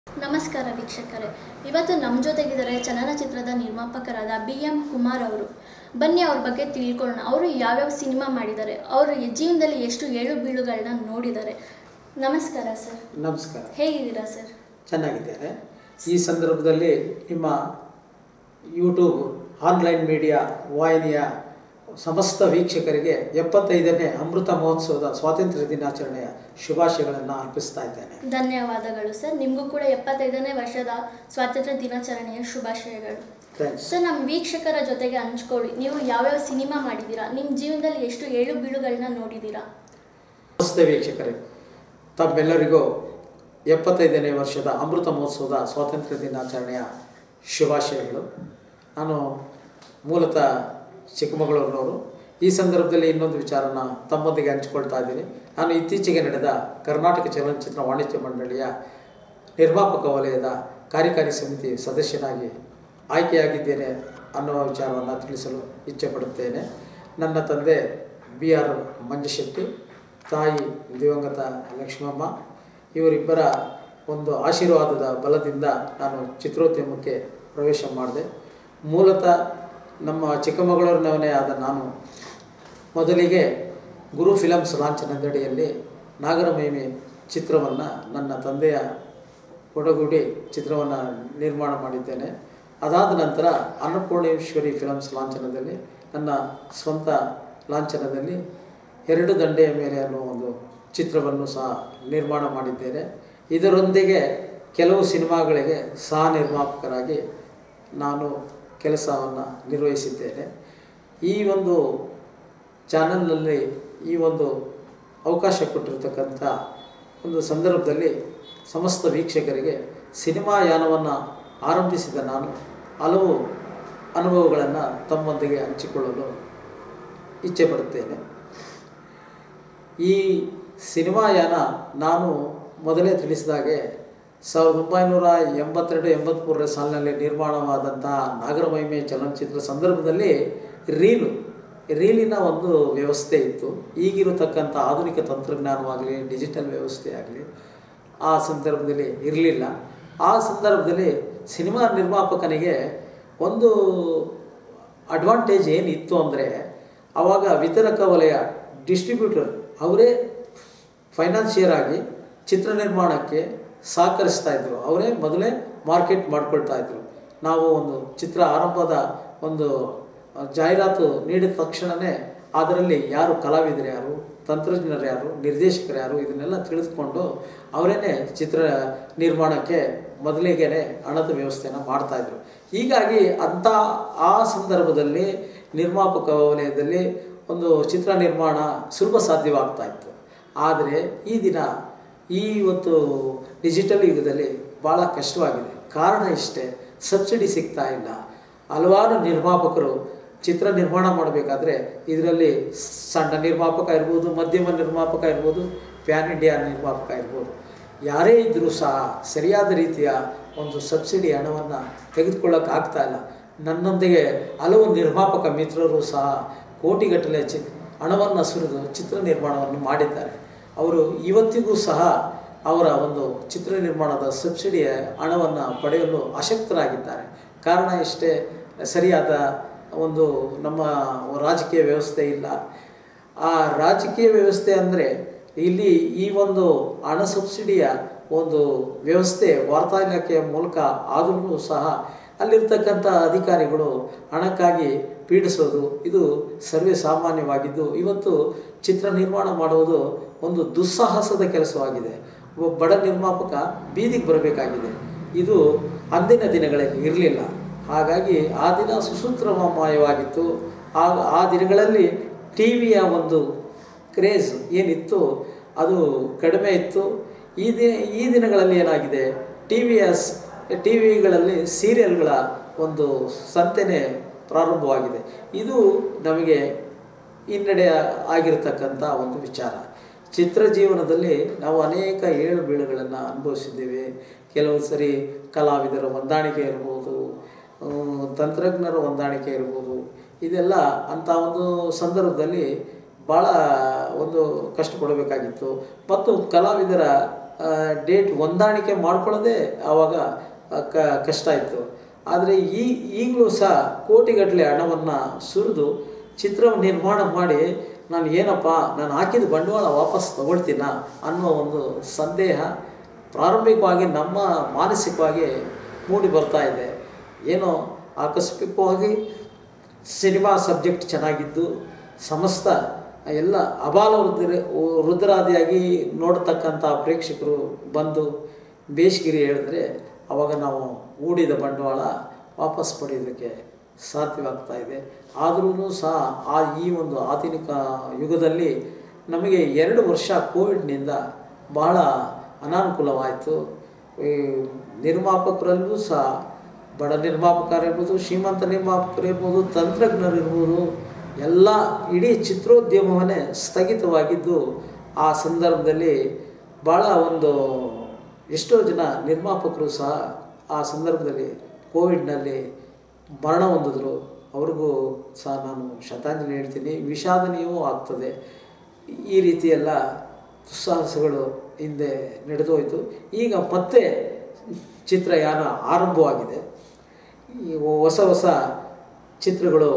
ನಮಸ್ಕಾರ ವೀಕ್ಷಕರೇ ಇವತ್ತು ನಮ್ಮ ಜೊತೆಗಿದ್ದಾರೆ ಚಲನಚಿತ್ರದ ನಿರ್ಮಾಪಕರಾದ ಬಿ ಎಂ ಕುಮಾರ್ ಅವರು ಬನ್ನಿ ಅವ್ರ ಬಗ್ಗೆ ತಿಳ್ಕೊಳ್ಳೋಣ ಅವರು ಯಾವ್ಯಾವ ಸಿನಿಮಾ ಮಾಡಿದ್ದಾರೆ ಅವರು ಜೀವನದಲ್ಲಿ ಎಷ್ಟು ಏಳು ಬೀಳುಗಳನ್ನ ನೋಡಿದ್ದಾರೆ ನಮಸ್ಕಾರ ಸರ್ ನಮಸ್ಕಾರ ಹೇಗಿದ್ದೀರಾ ಸರ್ ಚೆನ್ನಾಗಿದ್ದೇನೆ ಈ ಸಂದರ್ಭದಲ್ಲಿ ನಿಮ್ಮ ಯೂಟ್ಯೂಬ್ ಆನ್ಲೈನ್ ಮೀಡಿಯಾ ವಾಹಿನಿಯ ಸಮಸ್ತ ವೀಕ್ಷಕರಿಗೆ ಎಪ್ಪತ್ತೈದನೇ ಅಮೃತ ಮಹೋತ್ಸವದ ಸ್ವಾತಂತ್ರ್ಯ ದಿನಾಚರಣೆಯ ಶುಭಾಶಯಗಳನ್ನು ಅರ್ಪಿಸ್ತಾ ಇದ್ದೇನೆ ಧನ್ಯವಾದಗಳು ಸರ್ ನಿಮಗೂ ಕೂಡ ಎಪ್ಪತ್ತೈದನೇ ವರ್ಷದ ಸ್ವಾತಂತ್ರ್ಯ ದಿನಾಚರಣೆಯ ಶುಭಾಶಯಗಳು ಥ್ಯಾಂಕ್ಸ್ ಸರ್ ನಮ್ಮ ವೀಕ್ಷಕರ ಜೊತೆಗೆ ಹಂಚ್ಕೊಳ್ಳಿ ನೀವು ಯಾವ್ಯಾವ ಸಿನಿಮಾ ಮಾಡಿದ್ದೀರಾ ನಿಮ್ಮ ಜೀವನದಲ್ಲಿ ಎಷ್ಟು ಏಳು ಬೀಳುಗಳನ್ನ ನೋಡಿದ್ದೀರಾ ನಮಸ್ತೆ ವೀಕ್ಷಕರೇ ತಮ್ಮೆಲ್ಲರಿಗೂ ಎಪ್ಪತ್ತೈದನೇ ವರ್ಷದ ಅಮೃತ ಮಹೋತ್ಸವದ ಸ್ವಾತಂತ್ರ್ಯ ದಿನಾಚರಣೆಯ ಶುಭಾಶಯಗಳು ನಾನು ಮೂಲತಃ ಚಿಕ್ಕಮಗಳೂರಿನವರು ಈ ಸಂದರ್ಭದಲ್ಲಿ ಇನ್ನೊಂದು ವಿಚಾರನ ತಮ್ಮೊಂದಿಗೆ ಹಂಚಿಕೊಳ್ತಾ ಇದ್ದೀನಿ ನಾನು ಇತ್ತೀಚೆಗೆ ನಡೆದ ಕರ್ನಾಟಕ ಚಲನಚಿತ್ರ ವಾಣಿಜ್ಯ ಮಂಡಳಿಯ ನಿರ್ಮಾಪಕ ವಲಯದ ಕಾರ್ಯಕಾರಿ ಸಮಿತಿ ಸದಸ್ಯನಾಗಿ ಆಯ್ಕೆಯಾಗಿದ್ದೇನೆ ಅನ್ನುವ ವಿಚಾರವನ್ನು ತಿಳಿಸಲು ಇಚ್ಛೆಪಡುತ್ತೇನೆ ನನ್ನ ತಂದೆ ಬಿ ಆರ್ ಮಂಜಶೆಟ್ಟಿ ತಾಯಿ ದಿವಂಗತ ಲಕ್ಷ್ಮಮ್ಮ ಇವರಿಬ್ಬರ ಒಂದು ಆಶೀರ್ವಾದದ ಬಲದಿಂದ ನಾನು ಚಿತ್ರೋದ್ಯಮಕ್ಕೆ ಪ್ರವೇಶ ಮಾಡಿದೆ ಮೂಲತಃ ನಮ್ಮ ಚಿಕ್ಕಮಗಳೂರಿನವನೇ ಆದ ನಾನು ಮೊದಲಿಗೆ ಗುರು ಫಿಲಮ್ಸ್ ಲಾಂಛನದಡಿಯಲ್ಲಿ ನಾಗರಮಹಿಮೆ ಚಿತ್ರವನ್ನು ನನ್ನ ತಂದೆಯ ಒಡಗೂಡಿ ಚಿತ್ರವನ್ನು ನಿರ್ಮಾಣ ಮಾಡಿದ್ದೇನೆ ಅದಾದ ನಂತರ ಅನ್ನಪೂರ್ಣೇಶ್ವರಿ ಫಿಲಮ್ಸ್ ಲಾಂಛನದಲ್ಲಿ ನನ್ನ ಸ್ವಂತ ಲಾಂಛನದಲ್ಲಿ ಎರಡು ದಂಡೆಯ ಮೇಲೆ ಅನ್ನೋ ಒಂದು ಚಿತ್ರವನ್ನು ಸಹ ನಿರ್ಮಾಣ ಮಾಡಿದ್ದೇನೆ ಇದರೊಂದಿಗೆ ಕೆಲವು ಸಿನಿಮಾಗಳಿಗೆ ಸಹ ನಿರ್ಮಾಪಕರಾಗಿ ನಾನು ಕೆಲಸವನ್ನು ನಿರ್ವಹಿಸಿದ್ದೇನೆ ಈ ಒಂದು ಚಾನಲ್ನಲ್ಲಿ ಈ ಒಂದು ಅವಕಾಶ ಕೊಟ್ಟಿರ್ತಕ್ಕಂಥ ಒಂದು ಸಂದರ್ಭದಲ್ಲಿ ಸಮಸ್ತ ವೀಕ್ಷಕರಿಗೆ ಸಿನಿಮಾ ಯಾನವನ್ನು ಆರಂಭಿಸಿದ ನಾನು ಹಲವು ಅನುಭವಗಳನ್ನು ತಮ್ಮೊಂದಿಗೆ ಹಂಚಿಕೊಳ್ಳಲು ಇಚ್ಛೆಪಡುತ್ತೇನೆ ಈ ಸಿನಿಮಾ ಯಾನ ನಾನು ಮೊದಲೇ ತಿಳಿಸಿದಾಗೆ ಸಾವಿರದ ಒಂಬೈನೂರ ಎಂಬತ್ತೆರಡು ಎಂಬತ್ತ್ಮೂರರ ಸಾಲಿನಲ್ಲಿ ನಿರ್ಮಾಣವಾದಂತಹ ನಾಗರಮಹಿಮೆ ಚಲನಚಿತ್ರ ಸಂದರ್ಭದಲ್ಲಿ ರೀಲು ರೀಲಿನ ಒಂದು ವ್ಯವಸ್ಥೆ ಇತ್ತು ಈಗಿರತಕ್ಕಂಥ ಆಧುನಿಕ ತಂತ್ರಜ್ಞಾನವಾಗಲಿ ಡಿಜಿಟಲ್ ವ್ಯವಸ್ಥೆ ಆಗಲಿ ಆ ಸಂದರ್ಭದಲ್ಲಿ ಇರಲಿಲ್ಲ ಆ ಸಂದರ್ಭದಲ್ಲಿ ಸಿನಿಮಾ ನಿರ್ಮಾಪಕನಿಗೆ ಒಂದು ಅಡ್ವಾಂಟೇಜ್ ಏನಿತ್ತು ಅಂದರೆ ಆವಾಗ ವಿತರಕ ವಲಯ ಡಿಸ್ಟ್ರಿಬ್ಯೂಟರ್ ಅವರೇ ಫೈನಾನ್ಷಿಯರ್ ಆಗಿ ಚಿತ್ರ ನಿರ್ಮಾಣಕ್ಕೆ ಸಹಕರಿಸ್ತಾ ಇದ್ರು ಅವರೇ ಮೊದಲೇ ಮಾರ್ಕೆಟ್ ಮಾಡ್ಕೊಳ್ತಾ ಇದ್ರು ನಾವು ಒಂದು ಚಿತ್ರ ಆರಂಭದ ಒಂದು ಜಾಹೀರಾತು ನೀಡಿದ ತಕ್ಷಣವೇ ಅದರಲ್ಲಿ ಯಾರು ಕಲಾವಿದರು ಯಾರು ತಂತ್ರಜ್ಞರು ಯಾರು ನಿರ್ದೇಶಕರು ಯಾರು ಇದನ್ನೆಲ್ಲ ತಿಳಿದುಕೊಂಡು ಅವರೇನೆ ಚಿತ್ರ ನಿರ್ಮಾಣಕ್ಕೆ ಮೊದಲಿಗೆನೆ ಹಣದ ವ್ಯವಸ್ಥೆಯನ್ನು ಮಾಡ್ತಾಯಿದ್ರು ಹೀಗಾಗಿ ಅಂಥ ಆ ಸಂದರ್ಭದಲ್ಲಿ ನಿರ್ಮಾಪಕ ವಲಯದಲ್ಲಿ ಒಂದು ಚಿತ್ರ ನಿರ್ಮಾಣ ಸುಲಭ ಸಾಧ್ಯವಾಗ್ತಾ ಇತ್ತು ಆದರೆ ಈ ದಿನ ಈ ಇವತ್ತು ಡಿಜಿಟಲ್ ಯುಗದಲ್ಲಿ ಭಾಳ ಕಷ್ಟವಾಗಿದೆ ಕಾರಣ ಇಷ್ಟೇ ಸಬ್ಸಿಡಿ ಸಿಗ್ತಾ ಇಲ್ಲ ಹಲವಾರು ನಿರ್ಮಾಪಕರು ಚಿತ್ರ ನಿರ್ಮಾಣ ಮಾಡಬೇಕಾದ್ರೆ ಇದರಲ್ಲಿ ಸಣ್ಣ ನಿರ್ಮಾಪಕ ಇರ್ಬೋದು ಮಧ್ಯಮ ನಿರ್ಮಾಪಕ ಇರ್ಬೋದು ಪ್ಯಾನ್ ಇಂಡಿಯಾ ನಿರ್ಮಾಪಕ ಇರ್ಬೋದು ಯಾರೇ ಇದ್ದರೂ ಸಹ ಸರಿಯಾದ ರೀತಿಯ ಒಂದು ಸಬ್ಸಿಡಿ ಹಣವನ್ನು ತೆಗೆದುಕೊಳ್ಳೋಕ್ಕಾಗ್ತಾ ಇಲ್ಲ ನನ್ನೊಂದಿಗೆ ಹಲವು ನಿರ್ಮಾಪಕ ಮಿತ್ರರು ಸಹ ಕೋಟಿಗಟ್ಟಲೆ ಚಿ ಹಣವನ್ನು ಸುರಿದು ಚಿತ್ರ ನಿರ್ಮಾಣವನ್ನು ಮಾಡಿದ್ದಾರೆ ಅವರು ಇವತ್ತಿಗೂ ಸಹ ಅವರ ಒಂದು ಚಿತ್ರ ನಿರ್ಮಾಣದ ಸಬ್ಸಿಡಿಯ ಹಣವನ್ನು ಪಡೆಯಲು ಅಶಕ್ತರಾಗಿದ್ದಾರೆ ಕಾರಣ ಇಷ್ಟೇ ಸರಿಯಾದ ಒಂದು ನಮ್ಮ ರಾಜಕೀಯ ವ್ಯವಸ್ಥೆ ಇಲ್ಲ ಆ ರಾಜಕೀಯ ವ್ಯವಸ್ಥೆ ಅಂದರೆ ಇಲ್ಲಿ ಈ ಒಂದು ಹಣ ಸಬ್ಸಿಡಿಯ ಒಂದು ವ್ಯವಸ್ಥೆ ವಾರ್ತಾ ಇಲಾಖೆಯ ಮೂಲಕ ಆದರೂ ಸಹ ಅಲ್ಲಿರ್ತಕ್ಕಂಥ ಅಧಿಕಾರಿಗಳು ಹಣಕ್ಕಾಗಿ ಪೀಡಿಸೋದು ಇದು ಸರ್ವೇ ಸಾಮಾನ್ಯವಾಗಿದ್ದು ಇವತ್ತು ಚಿತ್ರ ನಿರ್ಮಾಣ ಮಾಡುವುದು ಒಂದು ದುಸ್ಸಾಹಸದ ಕೆಲಸವಾಗಿದೆ ಒಬ್ಬ ಬಡ ನಿರ್ಮಾಪಕ ಬೀದಿಗೆ ಬರಬೇಕಾಗಿದೆ ಇದು ಅಂದಿನ ದಿನಗಳಲ್ಲಿ ಇರಲಿಲ್ಲ ಹಾಗಾಗಿ ಆ ದಿನ ಸುಸೂತ್ರಮಯವಾಗಿತ್ತು ಆಗ ಆ ದಿನಗಳಲ್ಲಿ ಟಿ ವಿಯ ಒಂದು ಕ್ರೇಜ್ ಏನಿತ್ತು ಅದು ಕಡಿಮೆ ಇತ್ತು ಈ ದಿ ಈ ದಿನಗಳಲ್ಲಿ ಏನಾಗಿದೆ ಟಿ ವಿಯ ಟಿ ವಿಗಳಲ್ಲಿ ಸೀರಿಯಲ್ಗಳ ಒಂದು ಸಂತೆನೇ ಪ್ರಾರಂಭವಾಗಿದೆ ಇದು ನಮಗೆ ಹಿನ್ನಡೆ ಆಗಿರತಕ್ಕಂಥ ಒಂದು ವಿಚಾರ ಚಿತ್ರ ಜೀವನದಲ್ಲಿ ನಾವು ಅನೇಕ ಏಳು ಬೀಳುಗಳನ್ನು ಅನುಭವಿಸಿದ್ದೇವೆ ಕೆಲವು ಸರಿ ಕಲಾವಿದರ ಹೊಂದಾಣಿಕೆ ಇರ್ಬೋದು ತಂತ್ರಜ್ಞರ ಹೊಂದಾಣಿಕೆ ಇರ್ಬೋದು ಇದೆಲ್ಲ ಅಂಥ ಒಂದು ಸಂದರ್ಭದಲ್ಲಿ ಭಾಳ ಒಂದು ಕಷ್ಟಪಡಬೇಕಾಗಿತ್ತು ಮತ್ತು ಕಲಾವಿದರ ಡೇಟ್ ಹೊಂದಾಣಿಕೆ ಮಾಡ್ಕೊಳ್ಳೋದೇ ಆವಾಗ ಆ, ಕ ಕಷ್ಟ ಇತ್ತು ಆದರೆ ಈ ಈಗಲೂ ಸಹ ಕೋಟಿಗಟ್ಟಲೆ ಹಣವನ್ನು ಸುರಿದು ಚಿತ್ರ ನಿರ್ಮಾಣ ಮಾಡಿ ನಾನು ಏನಪ್ಪ ನಾನು ಹಾಕಿದ ಬಂಡವಾಳ ವಾಪಸ್ ತಗೊಳ್ತೀನ ಅನ್ನೋ ಒಂದು ಸಂದೇಹ ಪ್ರಾರಂಭಿಕವಾಗಿ ನಮ್ಮ ಮಾನಸಿಕವಾಗಿ ಮೂಡಿ ಬರ್ತಾ ಇದೆ ಏನೋ ಆಕಸ್ಮಿಕವಾಗಿ ಸಿನಿಮಾ ಸಬ್ಜೆಕ್ಟ್ ಚೆನ್ನಾಗಿದ್ದು ಸಮಸ್ತ ಎಲ್ಲ ಅಬಾಲ ವೃದ್ಧರ ವೃದ್ಧರಾದಿಯಾಗಿ ನೋಡ್ತಕ್ಕಂಥ ಪ್ರೇಕ್ಷಕರು ಬಂದು ಬೇಷಗಿರಿ ಹೇಳಿದ್ರೆ ಅವಾಗ ನಾವು ಹೂಡಿದ ಬಂಡವಾಳ ವಾಪಸ್ ಪಡೆಯೋದಕ್ಕೆ ಸಾಧ್ಯವಾಗ್ತಾ ಇದೆ ಆದ್ರೂ ಸಹ ಆ ಈ ಒಂದು ಆಧುನಿಕ ಯುಗದಲ್ಲಿ ನಮಗೆ ಎರಡು ವರ್ಷ ಕೋವಿಡ್ನಿಂದ ಬಹಳ ಅನಾನುಕೂಲವಾಯಿತು ಈ ನಿರ್ಮಾಪಕರಲ್ಲೂ ಸಹ ಬಡ ನಿರ್ಮಾಪಕರಿರ್ಬೋದು ಶ್ರೀಮಂತ ನಿರ್ಮಾಪಕರಿರ್ಬೋದು ತಂತ್ರಜ್ಞರಿರ್ಬೋದು ಎಲ್ಲ ಇಡೀ ಚಿತ್ರೋದ್ಯಮವನ್ನೇ ಸ್ಥಗಿತವಾಗಿದ್ದು ಆ ಸಂದರ್ಭದಲ್ಲಿ ಭಾಳ ಒಂದು ಎಷ್ಟೋ ಜನ ನಿರ್ಮಾಪಕರು ಸಹ ಆ ಸಂದರ್ಭದಲ್ಲಿ ಕೋವಿಡ್ನಲ್ಲಿ ಮರಣ ಹೊಂದಿದ್ರು ಅವ್ರಿಗೂ ಸಹ ನಾನು ಶತಾಂಜಲಿ ಹೇಳ್ತೀನಿ ವಿಷಾದನೆಯೂ ಆಗ್ತದೆ ಈ ರೀತಿಯೆಲ್ಲ ದುಸ್ಸಾಹಸಗಳು ಹಿಂದೆ ನಡೆದೋಯ್ತು ಈಗ ಮತ್ತೆ ಚಿತ್ರಯಾನ ಆರಂಭವಾಗಿದೆ ಈ ಹೊಸ ಹೊಸ ಚಿತ್ರಗಳು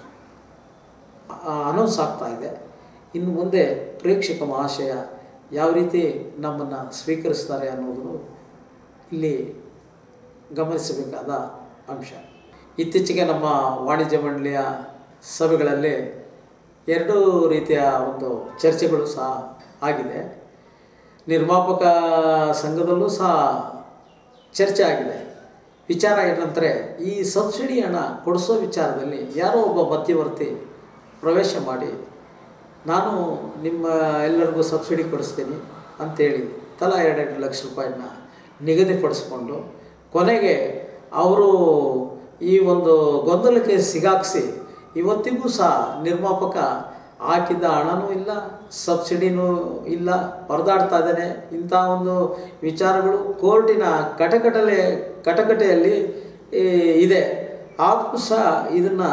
ಅನೌನ್ಸ್ ಆಗ್ತಾ ಇದೆ ಇನ್ನು ಮುಂದೆ ಪ್ರೇಕ್ಷಕ ಮಹಾಶಯ ಯಾವ ರೀತಿ ನಮ್ಮನ್ನು ಸ್ವೀಕರಿಸ್ತಾರೆ ಅನ್ನೋದು ಇಲ್ಲಿ ಗಮನಿಸಬೇಕಾದ ಅಂಶ ಇತ್ತೀಚೆಗೆ ನಮ್ಮ ವಾಣಿಜ್ಯ ಮಂಡಳಿಯ ಸಭೆಗಳಲ್ಲಿ ಎರಡೂ ರೀತಿಯ ಒಂದು ಚರ್ಚೆಗಳು ಸಹ ಆಗಿದೆ ನಿರ್ಮಾಪಕ ಸಂಘದಲ್ಲೂ ಸಹ ಚರ್ಚೆ ಆಗಿದೆ ವಿಚಾರ ಏನಂದರೆ ಈ ಸಬ್ಸಿಡಿ ಹಣ ಕೊಡಿಸೋ ವಿಚಾರದಲ್ಲಿ ಯಾರೋ ಒಬ್ಬ ಮಧ್ಯವರ್ತಿ ಪ್ರವೇಶ ಮಾಡಿ ನಾನು ನಿಮ್ಮ ಎಲ್ಲರಿಗೂ ಸಬ್ಸಿಡಿ ಕೊಡಿಸ್ತೀನಿ ಅಂತೇಳಿ ತಲಾ ಎರಡೆರಡು ಲಕ್ಷ ರೂಪಾಯಿನ ನಿಗದಿಪಡಿಸ್ಕೊಂಡು ಕೊನೆಗೆ ಅವರು ಈ ಒಂದು ಗೊಂದಲಕ್ಕೆ ಸಿಗಾಕ್ಸಿ ಇವತ್ತಿಗೂ ಸಹ ನಿರ್ಮಾಪಕ ಹಾಕಿದ್ದ ಹಣನೂ ಇಲ್ಲ ಸಬ್ಸಿಡಿನೂ ಇಲ್ಲ ಪರದಾಡ್ತಾ ಇದ್ದಾನೆ ಇಂಥ ಒಂದು ವಿಚಾರಗಳು ಕೋರ್ಟಿನ ಕಟಕಟಲೆ ಕಟಕಟೆಯಲ್ಲಿ ಈ, ಇದೆ ಆದರೂ ಸಹ ಇದನ್ನು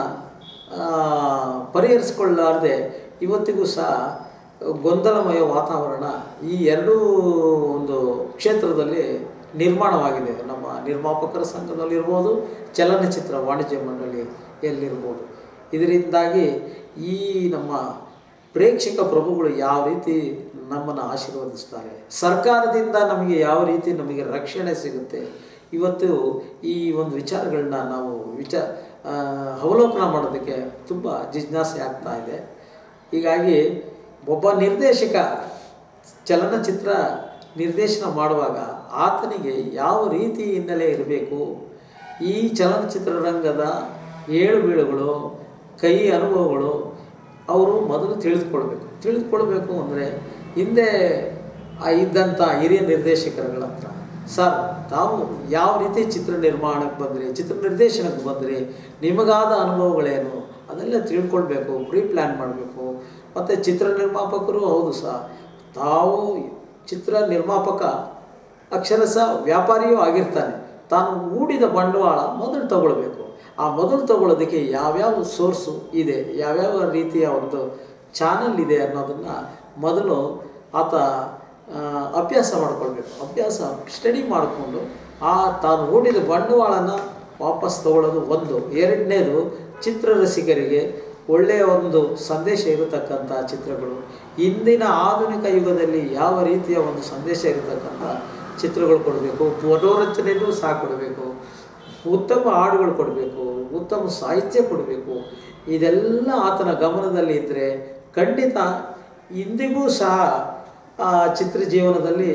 ಪರಿಹರಿಸಿಕೊಳ್ಳಲಾರದೆ ಇವತ್ತಿಗೂ ಸಹ ಗೊಂದಲಮಯ ವಾತಾವರಣ ಈ ಎರಡೂ ಒಂದು ಕ್ಷೇತ್ರದಲ್ಲಿ ನಿರ್ಮಾಣವಾಗಿದೆ ನಮ್ಮ ನಿರ್ಮಾಪಕರ ಸಂಘದಲ್ಲಿರ್ಬೋದು ಚಲನಚಿತ್ರ ವಾಣಿಜ್ಯ ಮಂಡಳಿಯಲ್ಲಿರ್ಬೋದು ಇದರಿಂದಾಗಿ ಈ ನಮ್ಮ ಪ್ರೇಕ್ಷಕ ಪ್ರಭುಗಳು ಯಾವ ರೀತಿ ನಮ್ಮನ್ನು ಆಶೀರ್ವದಿಸ್ತಾರೆ ಸರ್ಕಾರದಿಂದ ನಮಗೆ ಯಾವ ರೀತಿ ನಮಗೆ ರಕ್ಷಣೆ ಸಿಗುತ್ತೆ ಇವತ್ತು ಈ ಒಂದು ವಿಚಾರಗಳನ್ನ ನಾವು ವಿಚ ಆ, ಅವಲೋಕನ ಮಾಡೋದಕ್ಕೆ ತುಂಬ ಜಿಜ್ಞಾಸೆ ಆಗ್ತಾ ಇದೆ ಹೀಗಾಗಿ ಒಬ್ಬ ನಿರ್ದೇಶಕ ಚಲನಚಿತ್ರ ನಿರ್ದೇಶನ ಮಾಡುವಾಗ ಆತನಿಗೆ ಯಾವ ರೀತಿ ಹಿನ್ನೆಲೆ ಇರಬೇಕು ಈ ಚಲನಚಿತ್ರರಂಗದ ಏಳು ಬೀಳುಗಳು ಕೈ ಅನುಭವಗಳು ಅವರು ಮೊದಲು ತಿಳಿದುಕೊಳ್ಬೇಕು ತಿಳಿದುಕೊಳ್ಬೇಕು ಅಂದರೆ ಹಿಂದೆ ಆ ಇದ್ದಂಥ ಹಿರಿಯ ನಿರ್ದೇಶಕರುಗಳ ಹತ್ರ ಸರ್ ತಾವು ಯಾವ ರೀತಿ ಚಿತ್ರ ನಿರ್ಮಾಣಕ್ಕೆ ಬಂದ್ರಿ ಚಿತ್ರ ನಿರ್ದೇಶನಕ್ಕೆ ಬಂದ್ರಿ ನಿಮಗಾದ ಅನುಭವಗಳೇನು ಅದೆಲ್ಲ ತಿಳ್ಕೊಳ್ಬೇಕು ಪ್ರೀ ಪ್ಲ್ಯಾನ್ ಮಾಡಬೇಕು ಮತ್ತು ಚಿತ್ರ ನಿರ್ಮಾಪಕರು ಹೌದು ಸಹ ತಾವು ಚಿತ್ರ ನಿರ್ಮಾಪಕ ಅಕ್ಷರಶಃ ವ್ಯಾಪಾರಿಯೂ ಆಗಿರ್ತಾನೆ ತಾನು ಹೂಡಿದ ಬಂಡವಾಳ ಮೊದಲು ತಗೊಳ್ಬೇಕು ಆ ಮೊದಲು ತಗೊಳ್ಳೋದಕ್ಕೆ ಯಾವ್ಯಾವ ಸೋರ್ಸು ಇದೆ ಯಾವ್ಯಾವ ರೀತಿಯ ಒಂದು ಚಾನಲ್ ಇದೆ ಅನ್ನೋದನ್ನು ಮೊದಲು ಆತ ಆ, ಅಭ್ಯಾಸ ಮಾಡ್ಕೊಳ್ಬೇಕು ಅಭ್ಯಾಸ ಸ್ಟಡಿ ಮಾಡಿಕೊಂಡು ಆ ತಾನು ಹೂಡಿದ ಬಂಡವಾಳನ ವಾಪಸ್ ತಗೊಳ್ಳೋದು ಒಂದು ಎರಡನೇದು ಚಿತ್ರರಸಿಕರಿಗೆ ಒಳ್ಳೆಯ ಒಂದು ಸಂದೇಶ ಇರತಕ್ಕಂಥ ಚಿತ್ರಗಳು ಇಂದಿನ ಆಧುನಿಕ ಯುಗದಲ್ಲಿ ಯಾವ ರೀತಿಯ ಒಂದು ಸಂದೇಶ ಇರತಕ್ಕಂಥ ಚಿತ್ರಗಳು ಕೊಡಬೇಕು ಮನೋರಂಜನೆಯೂ ಸಹ ಕೊಡಬೇಕು ಉತ್ತಮ ಹಾಡುಗಳು ಕೊಡಬೇಕು ಉತ್ತಮ ಸಾಹಿತ್ಯ ಕೊಡಬೇಕು ಇದೆಲ್ಲ ಆತನ ಗಮನದಲ್ಲಿ ಇದ್ದರೆ ಖಂಡಿತ ಇಂದಿಗೂ ಸಹ ಆ ಚಿತ್ರ ಜೀವನದಲ್ಲಿ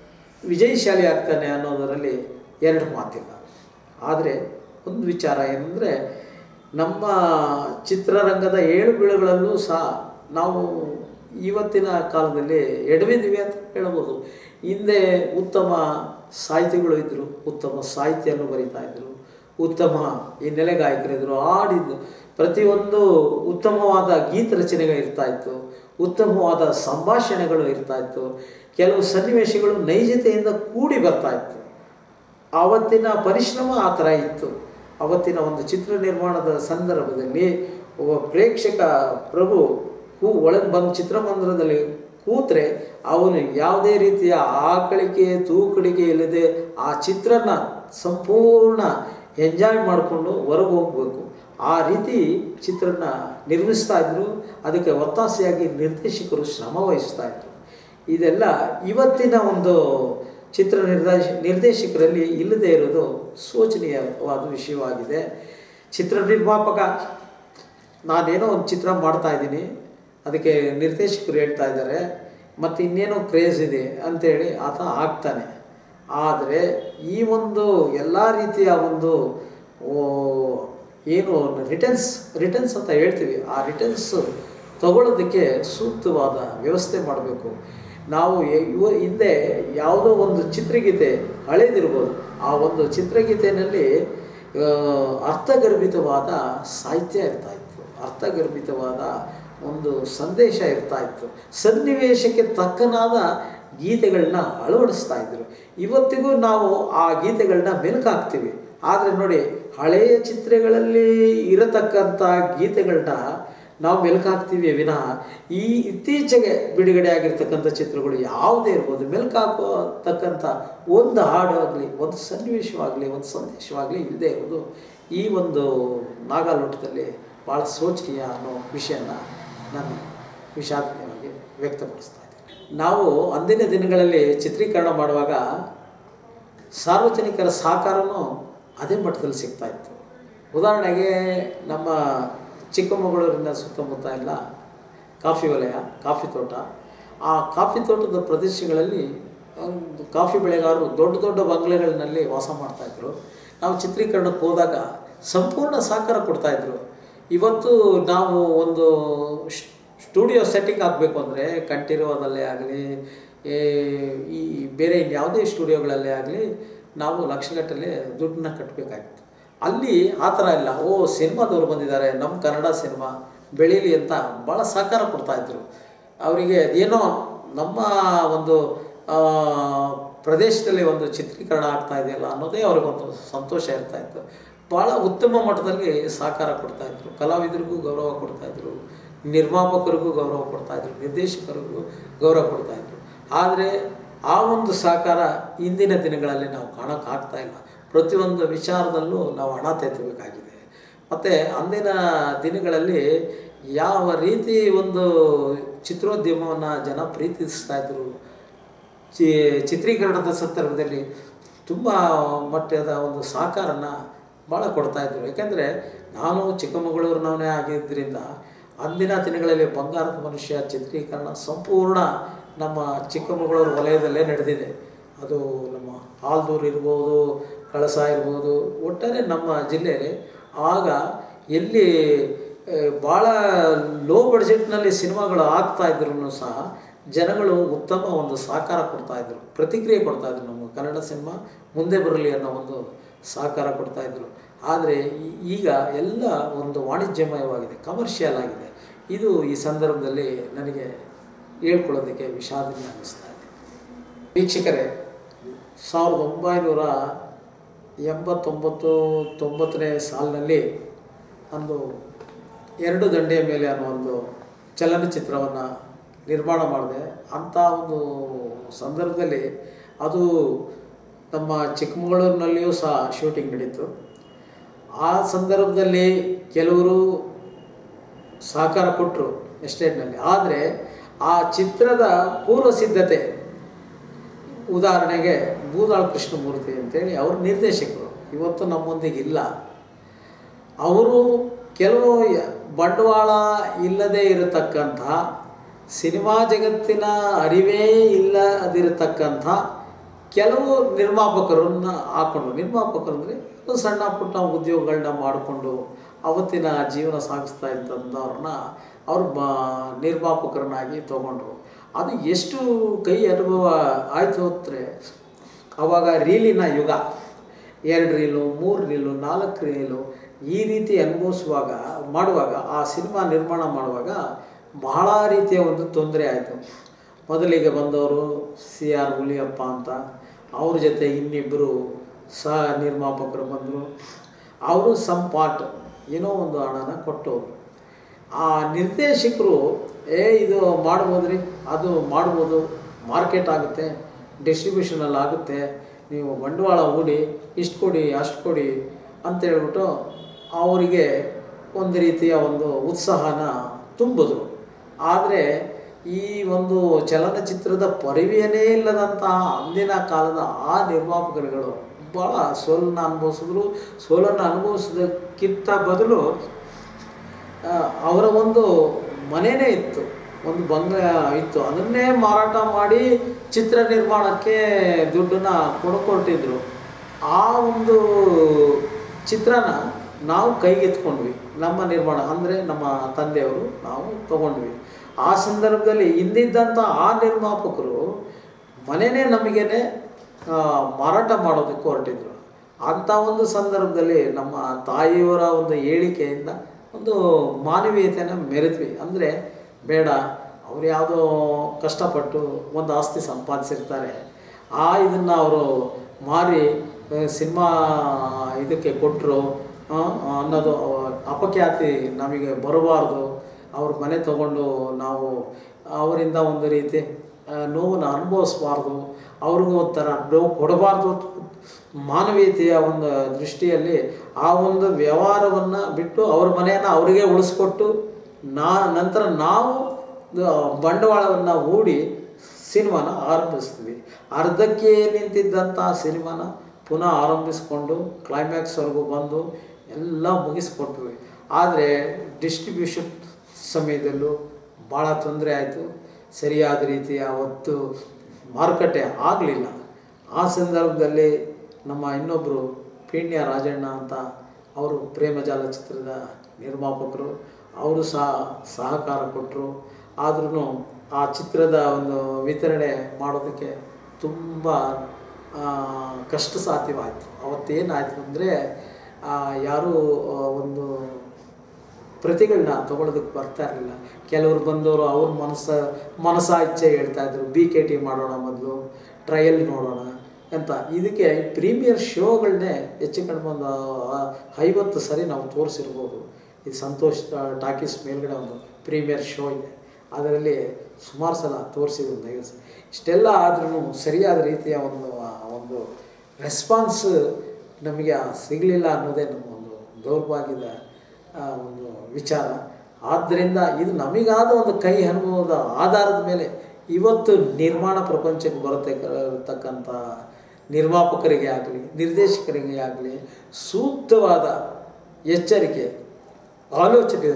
ವಿಜಯಶಾಲಿ ಆಗ್ತಾನೆ ಅನ್ನೋದರಲ್ಲಿ ಎರಡು ಮಾತಿಲ್ಲ ಆದರೆ ಒಂದು ವಿಚಾರ ಏನಂದರೆ ನಮ್ಮ ಚಿತ್ರರಂಗದ ಏಳು ಬೀಳುಗಳಲ್ಲೂ ಸಹ ನಾವು ಇವತ್ತಿನ ಕಾಲದಲ್ಲಿ ಎಡವಿದ್ದೀವಿ ಅಂತ ಹೇಳ್ಬೋದು ಹಿಂದೆ ಉತ್ತಮ ಸಾಹಿತಿಗಳು ಇದ್ದರು ಉತ್ತಮ ಸಾಹಿತ್ಯವನ್ನು ಬರೀತಾ ಇದ್ದರು ಉತ್ತಮ ಹಿನ್ನೆಲೆ ಗಾಯಕರಿದ್ದರು ಹಾಡಿದ್ದು ಪ್ರತಿಯೊಂದು ಉತ್ತಮವಾದ ಗೀತ ರಚನೆಗಳು ಇರ್ತಾ ಇತ್ತು ಉತ್ತಮವಾದ ಸಂಭಾಷಣೆಗಳು ಇರ್ತಾ ಇತ್ತು ಕೆಲವು ಸನ್ನಿವೇಶಗಳು ನೈಜತೆಯಿಂದ ಕೂಡಿ ಬರ್ತಾ ಇತ್ತು ಆವತ್ತಿನ ಪರಿಶ್ರಮ ಆ ಥರ ಇತ್ತು ಅವತ್ತಿನ ಒಂದು ಚಿತ್ರ ನಿರ್ಮಾಣದ ಸಂದರ್ಭದಲ್ಲಿ ಒಬ್ಬ ಪ್ರೇಕ್ಷಕ ಪ್ರಭು ಹೂ ಒಳಗೆ ಬಂದು ಚಿತ್ರಮಂದಿರದಲ್ಲಿ ಕೂತ್ರೆ ಅವನು ಯಾವುದೇ ರೀತಿಯ ಆಕಳಿಕೆ ತೂಕಡಿಕೆ ಇಲ್ಲದೆ ಆ ಚಿತ್ರನ ಸಂಪೂರ್ಣ ಎಂಜಾಯ್ ಮಾಡಿಕೊಂಡು ಹೊರಗೆ ಹೋಗಬೇಕು ಆ ರೀತಿ ಚಿತ್ರನ ನಿರ್ಮಿಸ್ತಾ ಇದ್ರು ಅದಕ್ಕೆ ಒತ್ತಾಸೆಯಾಗಿ ನಿರ್ದೇಶಕರು ಶ್ರಮ ವಹಿಸ್ತಾ ಇದ್ರು ಇದೆಲ್ಲ ಇವತ್ತಿನ ಒಂದು ಚಿತ್ರ ನಿರ್ದೇಶ ನಿರ್ದೇಶಕರಲ್ಲಿ ಇಲ್ಲದೇ ಇರೋದು ಶೋಚನೀಯವಾದ ವಿಷಯವಾಗಿದೆ ಚಿತ್ರ ನಿರ್ಮಾಪಕ ನಾನೇನೋ ಒಂದು ಚಿತ್ರ ಮಾಡ್ತಾ ಇದ್ದೀನಿ ಅದಕ್ಕೆ ನಿರ್ದೇಶಕರು ಹೇಳ್ತಾ ಇದ್ದಾರೆ ಮತ್ತು ಇನ್ನೇನೋ ಕ್ರೇಜ್ ಇದೆ ಅಂತೇಳಿ ಆತ ಆಗ್ತಾನೆ ಆದರೆ ಈ ಒಂದು ಎಲ್ಲ ರೀತಿಯ ಒಂದು ಓ, ಏನು ರಿಟರ್ನ್ಸ್ ರಿಟರ್ನ್ಸ್ ಅಂತ ಹೇಳ್ತೀವಿ ಆ ರಿಟರ್ನ್ಸ್ ತಗೊಳ್ಳೋದಕ್ಕೆ ಸೂಕ್ತವಾದ ವ್ಯವಸ್ಥೆ ಮಾಡಬೇಕು ನಾವು ಎ- ಇವ ಹಿಂದೆ ಯಾವುದೋ ಒಂದು ಚಿತ್ರಗೀತೆ ಹಳೇದಿರ್ಬೋದು ಆ ಒಂದು ಚಿತ್ರಗೀತೆಯಲ್ಲಿ ಆ, ಅರ್ಥಗರ್ಭಿತವಾದ ಸಾಹಿತ್ಯ ಇರ್ತಾ ಇತ್ತು ಅರ್ಥಗರ್ಭಿತವಾದ ಒಂದು ಸಂದೇಶ ಇರ್ತಾ ಇತ್ತು ಸನ್ನಿವೇಶಕ್ಕೆ ತಕ್ಕನಾದ ಗೀತೆಗಳನ್ನ ಅಳವಡಿಸ್ತಾ ಇದ್ರು ಇವತ್ತಿಗೂ ನಾವು ಆ ಗೀತೆಗಳನ್ನ ಮೆಲುಕಾಕ್ತೀವಿ ಆದರೆ ನೋಡಿ ಹಳೆಯ ಚಿತ್ರಗಳಲ್ಲಿ ಇರತಕ್ಕಂಥ ಗೀತೆಗಳನ್ನ ನಾವು ಮೆಲುಕಾಕ್ತೀವಿ ವಿನಃ ಈ ಇತ್ತೀಚೆಗೆ ಬಿಡುಗಡೆ ಆಗಿರ್ತಕ್ಕಂಥ ಚಿತ್ರಗಳು ಯಾವುದೇ ಇರ್ಬೋದು ಮೆಲುಕಾಕತಕ್ಕಂಥ ಒಂದು ಹಾಡು ಆಗಲಿ ಒಂದು ಸನ್ನಿವೇಶವಾಗಲಿ ಒಂದು ಸಂದೇಶವಾಗಲಿ ಇಲ್ಲದೆ ಇರೋದು ಈ ಒಂದು ನಾಗಾಲೋಟದಲ್ಲಿ ಭಾಳ ಶೋಚನೀಯ ಅನ್ನೋ ವಿಷಯನ ನಾನು ವಿಷಾದನೀಯವಾಗಿ ವ್ಯಕ್ತಪಡಿಸ್ತಾ ಇದ್ದೀನಿ ನಾವು ಅಂದಿನ ದಿನಗಳಲ್ಲಿ ಚಿತ್ರೀಕರಣ ಮಾಡುವಾಗ ಸಾರ್ವಜನಿಕರ ಸಹಕಾರನೂ ಅದೇ ಮಟ್ಟದಲ್ಲಿ ಸಿಗ್ತಾ ಇತ್ತು ಉದಾಹರಣೆಗೆ ನಮ್ಮ ಚಿಕ್ಕಮಗಳೂರಿನ ಸುತ್ತಮುತ್ತ ಎಲ್ಲ ಕಾಫಿ ವಲಯ ಕಾಫಿ ತೋಟ ಆ ಕಾಫಿ ತೋಟದ ಪ್ರದೇಶಗಳಲ್ಲಿ ಒಂದು ಕಾಫಿ ಬೆಳೆಗಾರರು ದೊಡ್ಡ ದೊಡ್ಡ ಬಂಗ್ಲೆಗಳಲ್ಲಿ ವಾಸ ಮಾಡ್ತಾಯಿದ್ರು ನಾವು ಚಿತ್ರೀಕರಣಕ್ಕೆ ಹೋದಾಗ ಸಂಪೂರ್ಣ ಸಹಕಾರ ಕೊಡ್ತಾಯಿದ್ರು ಇವತ್ತು ನಾವು ಒಂದು ಸ್- ಸ್ಟುಡಿಯೋ ಸೆಟ್ಟಿಂಗ್ ಆಗಬೇಕು ಅಂದರೆ ಕಂಠೀರವದಲ್ಲೇ ಆಗಲಿ ಈ ಬೇರೆ ಯಾವುದೇ ಸ್ಟುಡಿಯೋಗಳಲ್ಲೇ ಆಗಲಿ ನಾವು ಲಕ್ಷಗಟ್ಟಲೆ ದುಡ್ಡನ್ನ ಕಟ್ಟಬೇಕಾಗಿತ್ತು ಅಲ್ಲಿ ಆ ಥರ ಇಲ್ಲ ಓ ಸಿನಿಮಾದವ್ರು ಬಂದಿದ್ದಾರೆ ನಮ್ಮ ಕನ್ನಡ ಸಿನಿಮಾ ಬೆಳೀಲಿ ಅಂತ ಭಾಳ ಸಹಕಾರ ಕೊಡ್ತಾಯಿದ್ರು ಅವರಿಗೆ ಏನೋ ನಮ್ಮ ಒಂದು ಆ, ಪ್ರದೇಶದಲ್ಲಿ ಒಂದು ಚಿತ್ರೀಕರಣ ಆಗ್ತಾ ಇದೆಯಲ್ಲ ಅನ್ನೋದೇ ಅವ್ರಿಗೊಂದು ಸಂತೋಷ ಇರ್ತಾ ಇತ್ತು ಭಾಳ ಉತ್ತಮ ಮಟ್ಟದಲ್ಲಿ ಸಹಕಾರ ಕೊಡ್ತಾಯಿದ್ರು ಕಲಾವಿದರಿಗೂ ಗೌರವ ಕೊಡ್ತಾಯಿದ್ರು ನಿರ್ಮಾಪಕರಿಗೂ ಗೌರವ ಕೊಡ್ತಾಯಿದ್ರು ನಿರ್ದೇಶಕರಿಗೂ ಗೌರವ ಕೊಡ್ತಾಯಿದ್ರು ಆದರೆ ಆ ಒಂದು ಸಹಕಾರ ಇಂದಿನ ದಿನಗಳಲ್ಲಿ ನಾವು ಕಾಣೋಕ್ಕಾಗ್ತಾ ಇಲ್ಲ ಪ್ರತಿಯೊಂದು ವಿಚಾರದಲ್ಲೂ ನಾವು ಹಣ ತೆತ್ತಬೇಕಾಗಿದೆ ಮತ್ತು ಅಂದಿನ ದಿನಗಳಲ್ಲಿ ಯಾವ ರೀತಿ ಒಂದು ಚಿತ್ರೋದ್ಯಮವನ್ನು ಜನ ಪ್ರೀತಿಸ್ತಾ ಇದ್ರು ಚಿ ಚಿತ್ರೀಕರಣದ ಸಂದರ್ಭದಲ್ಲಿ ತುಂಬ ಮಟ್ಟದ ಒಂದು ಸಹಕಾರನ ಭಾಳ ಕೊಡ್ತಾಯಿದ್ರು ಯಾಕೆಂದರೆ ನಾನು ಚಿಕ್ಕಮಗಳೂರಿನವನೇ ಆಗಿದ್ದರಿಂದ ಅಂದಿನ ದಿನಗಳಲ್ಲಿ ಬಂಗಾರದ ಮನುಷ್ಯ ಚಿತ್ರೀಕರಣ ಸಂಪೂರ್ಣ ನಮ್ಮ ಚಿಕ್ಕಮಗಳೂರು ವಲಯದಲ್ಲೇ ನಡೆದಿದೆ ಅದು ನಮ್ಮ ಆಲ್ದೂರು ಇರ್ಬೋದು ಕಳಸ ಇರ್ಬೋದು ಒಟ್ಟಾರೆ ನಮ್ಮ ಜಿಲ್ಲೆಯಲ್ಲಿ ಆಗ ಎಲ್ಲಿ ಆ, ಭಾಳ ಲೋ ಬಡ್ಜೆಟ್ನಲ್ಲಿ ಸಿನಿಮಾಗಳು ಆಗ್ತಾ ಇದ್ರು ಸಹ ಜನಗಳು ಉತ್ತಮ ಒಂದು ಸಹಕಾರ ಕೊಡ್ತಾಯಿದ್ರು ಪ್ರತಿಕ್ರಿಯೆ ಕೊಡ್ತಾಯಿದ್ರು ನಮ್ಮ ಕನ್ನಡ ಸಿನಿಮಾ ಮುಂದೆ ಬರಲಿ ಅನ್ನೋ ಒಂದು ಸಹಕಾರ ಕೊಡ್ತಾಯಿದ್ರು ಆದರೆ ಈ- ಈಗ ಎಲ್ಲ ಒಂದು ವಾಣಿಜ್ಯಮಯವಾಗಿದೆ ಕಮರ್ಷಿಯಲ್ ಆಗಿದೆ ಇದು ಈ ಸಂದರ್ಭದಲ್ಲಿ ನನಗೆ ಹೇಳ್ಕೊಳ್ಳೋದಕ್ಕೆ ವಿಷಾದನೆ ಅನ್ನಿಸ್ತಾ ಇದೆ ವೀಕ್ಷಕರೇ ಸಾವಿರದ ಒಂಬೈನೂರ ಎಂಬತ್ತೊಂಬತ್ತು ತೊಂಬತ್ತನೇ ಸಾಲಿನಲ್ಲಿ ಒಂದು ಎರಡು ದಂಡೆಯ ಮೇಲೆ ಅನ್ನೋ ಒಂದು ಚಲನಚಿತ್ರವನ್ನು ನಿರ್ಮಾಣ ಮಾಡಿದೆ ಅಂಥ ಒಂದು ಸಂದರ್ಭದಲ್ಲಿ ಅದು ನಮ್ಮ ಚಿಕ್ಕಮಗಳೂರಿನಲ್ಲಿಯೂ ಸಹ ಶೂಟಿಂಗ್ ನಡೀತು ಆ ಸಂದರ್ಭದಲ್ಲಿ ಕೆಲವರು ಸಹಕಾರ ಕೊಟ್ಟರು ಎಸ್ಟೇಟ್ನಲ್ಲಿ ಆದರೆ ಆ ಚಿತ್ರದ ಪೂರ್ವ ಸಿದ್ಧತೆ ಉದಾಹರಣೆಗೆ ಬೂದಾಳ್ ಕೃಷ್ಣಮೂರ್ತಿ ಅಂತೇಳಿ ಅವರು ನಿರ್ದೇಶಕರು ಇವತ್ತು ನಮ್ಮೊಂದಿಗೆ ಇಲ್ಲ ಅವರು ಕೆಲವು ಯ- ಬಂಡವಾಳ ಇಲ್ಲದೆ ಇರತಕ್ಕಂಥ ಸಿನಿಮಾ ಜಗತ್ತಿನ ಅರಿವೇ ಇಲ್ಲದಿರತಕ್ಕಂಥ ಕೆಲವು ನಿರ್ಮಾಪಕರನ್ನ ಹಾಕೊಂಡು ನಿರ್ಮಾಪಕರು ಅಂದರೆ ಸಣ್ಣ ಪುಟ್ಟ ಉದ್ಯೋಗಗಳನ್ನ ಮಾಡಿಕೊಂಡು ಅವತ್ತಿನ ಜೀವನ ಸಾಗಿಸ್ತಾ ಇದ್ದಂಥವ್ರನ್ನ ಅವರು ಬ ನಿರ್ಮಾಪಕರನ್ನಾಗಿ ತಗೊಂಡ್ರು ಅದು ಎಷ್ಟು ಕೈ ಅನುಭವ ಆಯಿತು ಅಂದರೆ ಆವಾಗ ರೀಲಿನ ಯುಗ ಎರಡು ರೀಲು ಮೂರು ರೀಲು ನಾಲ್ಕು ರೀಲು ಈ ರೀತಿ ಅನುಭವಿಸುವಾಗ ಮಾಡುವಾಗ ಆ ಸಿನಿಮಾ ನಿರ್ಮಾಣ ಮಾಡುವಾಗ ಬಹಳ ರೀತಿಯ ಒಂದು ತೊಂದರೆ ಆಯಿತು ಮೊದಲಿಗೆ ಬಂದವರು ಸಿ ಆರ್ ಹುಲಿಯಪ್ಪ ಅಂತ ಅವ್ರ ಜೊತೆ ಇನ್ನಿಬ್ಬರು ಸಹ ನಿರ್ಮಾಪಕರು ಬಂದರು ಅವರು ಸಮ್ ಪಾರ್ಟ್ ಏನೋ ಒಂದು ಹಣನ ಕೊಟ್ಟವರು ಆ ನಿರ್ದೇಶಕರು ಏ ಇದು ಮಾಡ್ಬೋದ್ರಿ ಅದು ಮಾಡ್ಬೋದು ಮಾರ್ಕೆಟ್ ಆಗುತ್ತೆ ಡಿಸ್ಟ್ರಿಬ್ಯೂಷನಲ್ಲಿ ಆಗುತ್ತೆ ನೀವು ಬಂಡವಾಳ ಹೂಡಿ ಇಷ್ಟು ಕೊಡಿ ಅಷ್ಟು ಕೊಡಿ ಅಂತ ಹೇಳ್ಬಿಟ್ಟು ಅವರಿಗೆ ಒಂದು ರೀತಿಯ ಒಂದು ಉತ್ಸಾಹನ ತುಂಬಿದ್ರು ಆದರೆ ಈ ಒಂದು ಚಲನಚಿತ್ರದ ಪರಿವೆಯೇ ಇಲ್ಲದಂತಹ ಅಂದಿನ ಕಾಲದ ಆ ನಿರ್ಮಾಪಕರುಗಳು ಭಾಳ ಸೋಲನ್ನು ಅನುಭವಿಸಿದ್ರು ಸೋಲನ್ನು ಅನುಭವಿಸೋದಕ್ಕಿಂತ ಬದಲು ಆ, ಅವರ ಒಂದು ಮನೆಯೇ ಇತ್ತು ಒಂದು ಬಂಗ್ಲೆ ಇತ್ತು ಅದನ್ನೇ ಮಾರಾಟ ಮಾಡಿ ಚಿತ್ರ ನಿರ್ಮಾಣಕ್ಕೆ ದುಡ್ಡನ್ನ ಕೊಡ್ಕೊಟ್ಟಿದ್ರು ಆ ಒಂದು ಚಿತ್ರನ ನಾವು ಕೈಗೆತ್ಕೊಂಡ್ವಿ ನಮ್ಮ ನಿರ್ಮಾಣ ಅಂದರೆ ನಮ್ಮ ತಂದೆಯವರು ನಾವು ತಗೊಂಡ್ವಿ ಆ ಸಂದರ್ಭದಲ್ಲಿ ಹಿಂದಿದ್ದಂಥ ಆ ನಿರ್ಮಾಪಕರು ಮನೆಯೇ ನಮಗೇನೆ ಆ, ಮಾರಾಟ ಮಾಡೋದಕ್ಕೆ ಹೊರಟಿದ್ರು ಅಂಥ ಒಂದು ಸಂದರ್ಭದಲ್ಲಿ ನಮ್ಮ ತಾಯಿಯವರ ಒಂದು ಹೇಳಿಕೆಯಿಂದ ಒಂದು ಮಾನವೀಯತೆಯನ್ನು ಮೆರೆದ್ವಿ ಅಂದರೆ ಬೇಡ ಅವ್ರು ಯಾವುದೋ ಕಷ್ಟಪಟ್ಟು ಒಂದು ಆಸ್ತಿ ಸಂಪಾದಿಸಿರ್ತಾರೆ ಆ ಇದನ್ನು ಅವರು ಮಾರಿ ಸಿನಿಮಾ ಇದಕ್ಕೆ ಕೊಟ್ಟರು ಅನ್ನೋದು ಅಪಖ್ಯಾತಿ ನಮಗೆ ಬರಬಾರ್ದು ಅವ್ರ ಮನೆ ತಗೊಂಡು ನಾವು ಅವರಿಂದ ಒಂದು ರೀತಿ ಆ, ನೋವನ್ನು ಅನುಭವಿಸ್ಬಾರ್ದು ಅವ್ರಿಗೂ ಒಂಥರ ನೋವು ಕೊಡಬಾರ್ದು ಮಾನವೀಯತೆಯ ಒಂದು ದೃಷ್ಟಿಯಲ್ಲಿ ಆ ಒಂದು ವ್ಯವಹಾರವನ್ನು ಬಿಟ್ಟು ಅವ್ರ ಮನೆಯನ್ನು ಅವರಿಗೆ ಉಳಿಸ್ಕೊಟ್ಟು ನಾ ನಂತರ ನಾವು ದ- ಬಂಡವಾಳವನ್ನು ಹೂಡಿ ಸಿನಿಮಾನ ಆರಂಭಿಸ್ತೀವಿ ಅರ್ಧಕ್ಕೆ ನಿಂತಿದ್ದಂಥ ಸಿನಿಮಾನ ಪುನಃ ಆರಂಭಿಸ್ಕೊಂಡು ಕ್ಲೈಮ್ಯಾಕ್ಸ್ವರೆಗೂ ಬಂದು ಎಲ್ಲ ಮುಗಿಸ್ಕೊಟ್ವಿ ಆದರೆ ಡಿಸ್ಟ್ರಿಬ್ಯೂಷನ್ ಸಮಯದಲ್ಲೂ ಭಾಳ ತೊಂದರೆ ಆಯಿತು ಸರಿಯಾದ ರೀತಿಯ ಹೊತ್ತು ಮಾರುಕಟ್ಟೆ ಆಗಲಿಲ್ಲ ಆ ಸಂದರ್ಭದಲ್ಲಿ ನಮ್ಮ ಇನ್ನೊಬ್ಬರು ಪೀಣ್ಯ ರಾಜಣ್ಣ ಅಂತ ಅವರು ಪ್ರೇಮಜಾಲ ಚಿತ್ರದ ನಿರ್ಮಾಪಕರು ಅವರು ಸಹ ಸಹಕಾರ ಕೊಟ್ಟರು ಆದ್ರೂ ಆ ಚಿತ್ರದ ಒಂದು ವಿತರಣೆ ಮಾಡೋದಕ್ಕೆ ತುಂಬ ಆ, ಕಷ್ಟ ಸಾಧ್ಯವಾಯಿತು ಅವತ್ತೇನಾಯಿತು ಅಂದರೆ ಯಾರೂ ಆ, ಒಂದು ಪ್ರತಿಗಳನ್ನ ತೊಗೊಳೋದಕ್ಕೆ ಬರ್ತಾ ಇರಲಿಲ್ಲ ಕೆಲವರು ಬಂದವರು ಅವ್ರ ಮನಸ್ಸ ಮನಸ್ಸ ಇಚ್ಛೆ ಹೇಳ್ತಾ ಇದ್ರು ಬಿ ಕೆ ಟಿ ಮಾಡೋಣ ಮೊದಲು ಟ್ರಯಲ್ ನೋಡೋಣ ಅಂತ ಇದಕ್ಕೆ ಪ್ರೀಮಿಯರ್ ಶೋಗಳನ್ನೇ ಹೆಚ್ಚು ಕಡಿಮೆ ಒಂದು ಆ, ಐವತ್ತು ಸರಿ ನಾವು ತೋರಿಸಿರ್ಬೋದು ಇದು ಸಂತೋಷ್ ಟಾಕೀಸ್ ಮೇಲ್ಗಡೆ ಒಂದು ಪ್ರೀಮಿಯರ್ ಶೋ ಇದೆ ಅದರಲ್ಲಿ ಸುಮಾರು ಸಲ ತೋರಿಸಿದ್ರು ಒಂದು ಐವತ್ತು ಸಲ. ಇಷ್ಟೆಲ್ಲ ಆದ್ರೂ ಸರಿಯಾದ ರೀತಿಯ ಒಂದು ಆ ಒಂದು ರೆಸ್ಪಾನ್ಸ್ ನಮಗೆ ಸಿಗಲಿಲ್ಲ ಅನ್ನೋದೇ ನಮ್ಮ ಒಂದು ದೌರ್ಭಾಗ್ಯದ ಆ, ಒಂದು ವಿಚಾರ ಆದ್ದರಿಂದ ಇದು ನಮಗಾದ ಒಂದು ಕೈ ಅನುಭವದ ಆಧಾರದ ಮೇಲೆ ಇವತ್ತು ನಿರ್ಮಾಣ ಪ್ರಪಂಚಕ್ಕೆ ಬರತಕ್ಕಂಥ ನಿರ್ಮಾಪಕರಿಗೆ ಆಗಲಿ ನಿರ್ದೇಶಕರಿಗೆ ಆಗಲಿ ಸೂಕ್ತವಾದ ಎಚ್ಚರಿಕೆ ಆಲೋಚನೆ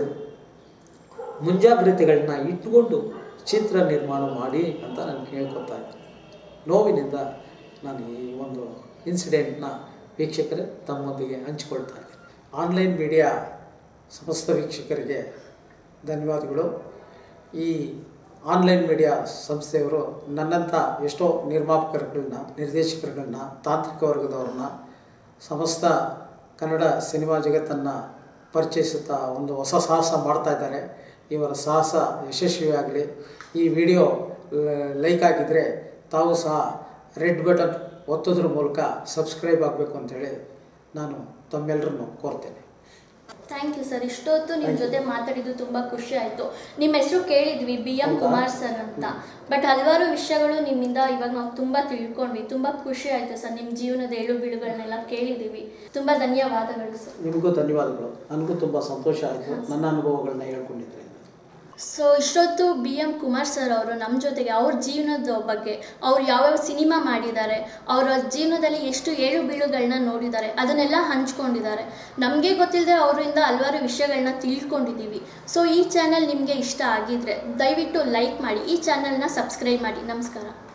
ಮುಂಜಾಗ್ರತೆಗಳನ್ನ ಇಟ್ಟುಕೊಂಡು ಚಿತ್ರ ನಿರ್ಮಾಣ ಮಾಡಿ ಅಂತ ನಾನು ಕೇಳ್ಕೊತಾ ಇದ್ದೀನಿ ನೋವಿನಿಂದ ನಾನು ಈ ಒಂದು ಇನ್ಸಿಡೆಂಟ್ನ ವೀಕ್ಷಕರೇ ತಮ್ಮೊಂದಿಗೆ ಹಂಚಿಕೊಳ್ತಾ ಇದ್ದೀನಿ ಆನ್ಲೈನ್ ಮೀಡಿಯಾ ಸಮಸ್ತ ವೀಕ್ಷಕರಿಗೆ ಧನ್ಯವಾದಗಳು ಈ ಆನ್ಲೈನ್ ಮೀಡಿಯಾ ಸಂಸ್ಥೆಯವರು ನನ್ನಂಥ ಎಷ್ಟೋ ನಿರ್ಮಾಪಕರುಗಳನ್ನ ನಿರ್ದೇಶಕರುಗಳನ್ನ ತಾಂತ್ರಿಕ ವರ್ಗದವ್ರನ್ನ ಸಮಸ್ತ ಕನ್ನಡ ಸಿನಿಮಾ ಜಗತ್ತನ್ನು ಪರಿಚಯಿಸುತ್ತಾ ಒಂದು ಹೊಸ ಸಾಹಸ ಮಾಡ್ತಾ ಇದ್ದಾರೆ ಇವರ ಸಾಹಸ ಯಶಸ್ವಿಯಾಗಲಿ ಈ ವಿಡಿಯೋ ಲೈಕ್ ಆಗಿದ್ದರೆ ತಾವು ಸಹ ರೆಡ್ ಬಟನ್ ಒತ್ತೋದ್ರ ಮೂಲಕ ಸಬ್ಸ್ಕ್ರೈಬ್ ಆಗಬೇಕು ಅಂತೇಳಿ ನಾನು ತಮ್ಮೆಲ್ಲರನ್ನು ಕೋರ್ತೇನೆ ಥ್ಯಾಂಕ್ ಯು ಸರ್ ಇಷ್ಟೊತ್ತು ನಿಮ್ಮ ಜೊತೆ ಮಾತಾಡಿದ್ದು ತುಂಬ ಖುಷಿ ಆಯಿತು ನಿಮ್ಮ ಹೆಸರು ಕೇಳಿದ್ವಿ ಬಿ ಎಂ ಹೌದಾ? ಕುಮಾರ್ ಸರ್ ಅಂತ ಬಟ್ ಹಲವಾರು ವಿಷಯಗಳು ನಿಮ್ಮಿಂದ ಇವಾಗ ನಾವು ತುಂಬ ತಿಳ್ಕೊಂಡ್ವಿ ತುಂಬ ಖುಷಿ ಆಯಿತು ಸರ್ ನಿಮ್ಮ ಜೀವನದ ಏಳು ಬೀಳುಗಳನ್ನೆಲ್ಲ ಕೇಳಿದ್ದೀವಿ ತುಂಬ ಧನ್ಯವಾದಗಳು ಸರ್ ನಿಮಗೂ ಧನ್ಯವಾದಗಳು ನನಗೂ ತುಂಬ ಸಂತೋಷ ಆಯಿತು ನನ್ನ ಅನುಭವಗಳನ್ನ ಹೇಳ್ಕೊಂಡಿದ್ದೆ ಸೊ ಇಷ್ಟೊತ್ತು ಬಿ ಎಂ ಕುಮಾರ್ ಸರ್ ಅವರು ನಮ್ಮ ಜೊತೆಗೆ ಅವ್ರ ಜೀವನದ ಬಗ್ಗೆ ಅವ್ರು ಯಾವ್ಯಾವ ಸಿನಿಮಾ ಮಾಡಿದ್ದಾರೆ ಅವರ ಜೀವನದಲ್ಲಿ ಎಷ್ಟು ಏಳು ಬೀಳುಗಳನ್ನ ನೋಡಿದ್ದಾರೆ ಅದನ್ನೆಲ್ಲ ಹಂಚ್ಕೊಂಡಿದ್ದಾರೆ ನಮಗೆ ಗೊತ್ತಿಲ್ಲದೆ ಅವರಿಂದ ಹಲವಾರು ವಿಷಯಗಳನ್ನ ತಿಳ್ಕೊಂಡಿದ್ದೀವಿ ಸೊ ಈ ಚಾನಲ್ ನಿಮಗೆ ಇಷ್ಟ ಆಗಿದ್ರೆ ದಯವಿಟ್ಟು ಲೈಕ್ ಮಾಡಿ ಈ ಚಾನಲ್ನ ಸಬ್ಸ್ಕ್ರೈಬ್ ಮಾಡಿ ನಮಸ್ಕಾರ